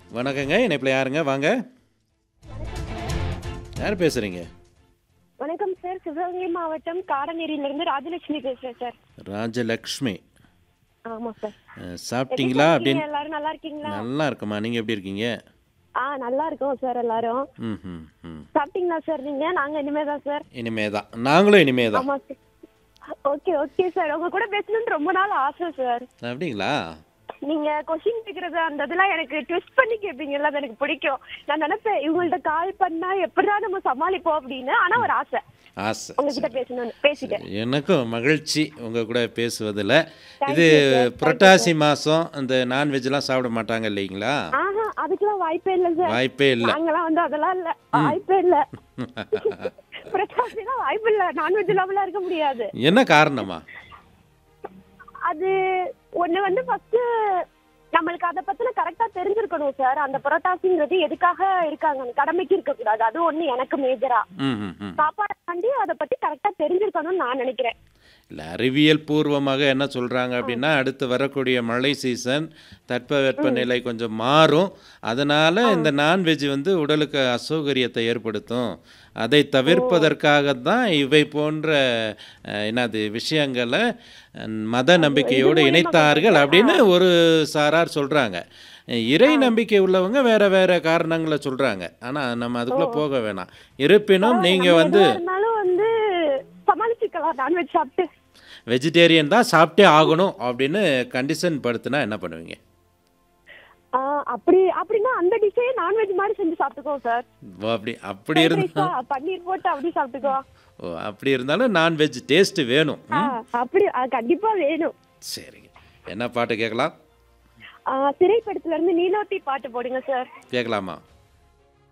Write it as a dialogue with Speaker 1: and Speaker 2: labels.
Speaker 1: வணக்கங்க இணைப்பில் யாருங்க வாங்க யார் பேசுகிறீங்க
Speaker 2: வணக்கம் சார் சிவகங்கை மாவட்டம் காடநேரியிலிருந்து ராஜலட்சுமி பேசுறேன் சார்
Speaker 1: ராஜலக்ஷ்மி
Speaker 2: ஆமா சார்
Speaker 1: அஹ், சாப்பிட்டீங்களா
Speaker 2: எப்படி
Speaker 1: அப்படின்னு
Speaker 2: இருக்கீங்க? எல்லாரும் நல்லா இருக்கீங்களா
Speaker 1: நல்லா இருக்கம்மா நீங்கள் எப்படி இருக்கீங்க
Speaker 2: ஆ நல்லா இருக்கோம் சார் எல்லாரும்
Speaker 1: ம் ம் ம்
Speaker 2: சாப்பிட்டீங்களா சார் நீங்க நாங்க இனிமே தான் சார்
Speaker 1: இனிமே தான் நாங்களும் இனிமே தான்
Speaker 2: ஆமா சார் ஓகே ஓகே சார் உங்க கூட பேசணும்னு ரொம்ப நாள் ஆசை சார்
Speaker 1: அப்படிங்களா
Speaker 2: நீங்க கொஸ்டின் கேக்குறது அந்த இதெல்லாம் எனக்கு ட்விஸ்ட் பண்ணி கேட்பீங்கல்ல அது எனக்கு பிடிக்கும் நான் நினைப்பேன் இவங்கள்ட்ட கால் பண்ணா எப்படிதான் நம்ம சமாளிப்போம் அப்படின்னு ஆனா ஒரு ஆசை
Speaker 1: ஆசை
Speaker 2: உங்ககிட்ட பேசணும்னு பேசிட்டேன்
Speaker 1: எனக்கும் மகிழ்ச்சி உங்கள் கூட பேசுவதில்
Speaker 2: Thank
Speaker 1: இது
Speaker 2: you, sir. Thank you,
Speaker 1: புரட்டாசி மாதம் இந்த நான்வெஜ்லாம் சாப்பிட மாட்டாங்க இல்லைங்களா
Speaker 2: ஆஹா அதுக்கெல்லாம் வாய்ப்பே இல்ல சார்
Speaker 1: வாய்ப்பே இல்லை
Speaker 2: நாங்கெல்லாம் வந்து அதெல்லாம் இல்ல வாய்ப்பே இல்ல பிரசாத்லாம் வாய்ப்பு இல்ல நான்வெஜ் இல்லாமலாம் இருக்க முடியாது
Speaker 1: என்ன காரணமா
Speaker 2: அது ஒண்ணு வந்து ஃபர்ஸ்ட் நம்மளுக்கு அதை பத்தின கரெக்டா தெரிஞ்சிருக்கணும் சார் அந்த புரட்டாசிங்கிறது எதுக்காக இருக்காங்க கடமைக்கு இருக்க கூடாது அது ஒண்ணு எனக்கு மேஜரா
Speaker 1: ம் ம் ம்
Speaker 2: சாப்பாடாண்டி அதை பத்தி கரெக்டா தெரிஞ்சிருக்கணும்னு நான் நினைக்கிறேன்
Speaker 1: இல்லை அறிவியல் பூர்வமாக என்ன சொல்கிறாங்க அப்படின்னா அடுத்து வரக்கூடிய மழை சீசன் தட்பவெப்பநிலை கொஞ்சம் மாறும் அதனால் இந்த நான்வெஜ் வந்து உடலுக்கு அசௌகரியத்தை ஏற்படுத்தும் அதை தவிர்ப்பதற்காக தான் இவை போன்ற அஹ், என்னது விஷயங்களை அஹ், மத நம்பிக்கையோடு இணைத்தார்கள் அப்படின்னு ஒரு சாரார் சொல்கிறாங்க இறை நம்பிக்கை உள்ளவங்க வேற வேற காரணங்களை சொல்கிறாங்க ஆனால் நம்ம அதுக்குள்ளே போக வேணாம் இருப்பினும் நீங்கள் வந்து
Speaker 2: எதுவா இருந்தாலும் வந்து சமாளிச்சுக்கலாம் நான்வெஜ் சாப்பிட்டு
Speaker 1: வெஜிடேரியன் தான் சாப்பிட்டே ஆகணும் அப்படின்னு கண்டிஷன் படுத்துனா என்ன பண்ணுவீங்க
Speaker 2: ஆ, அப்படி அப்படின்னா அந்த டிஷ்ஷே நான்வெஜ் மாதிரி செஞ்சு சாப்பிட்டுக்கோ சார்
Speaker 1: ஓ அப்படி அப்படி
Speaker 2: Fried
Speaker 1: இருந்தா
Speaker 2: rice-ஆ, பன்னீர் போட்டு அப்படி சாப்பிட்டுக்கோ
Speaker 1: ஓ அப்படி இருந்தாலும் நான்வெஜ் டேஸ்ட் வேணும்
Speaker 2: ஆ, அப்படி ஆ, கண்டிப்பா வேணும்
Speaker 1: சரிங்க என்ன பாட்டு கேட்கலாம்
Speaker 2: ஆ, திரைப்படத்துல இருந்து நீலோத்தி பாட்டு போடுங்க சார்
Speaker 1: கேட்கலாமா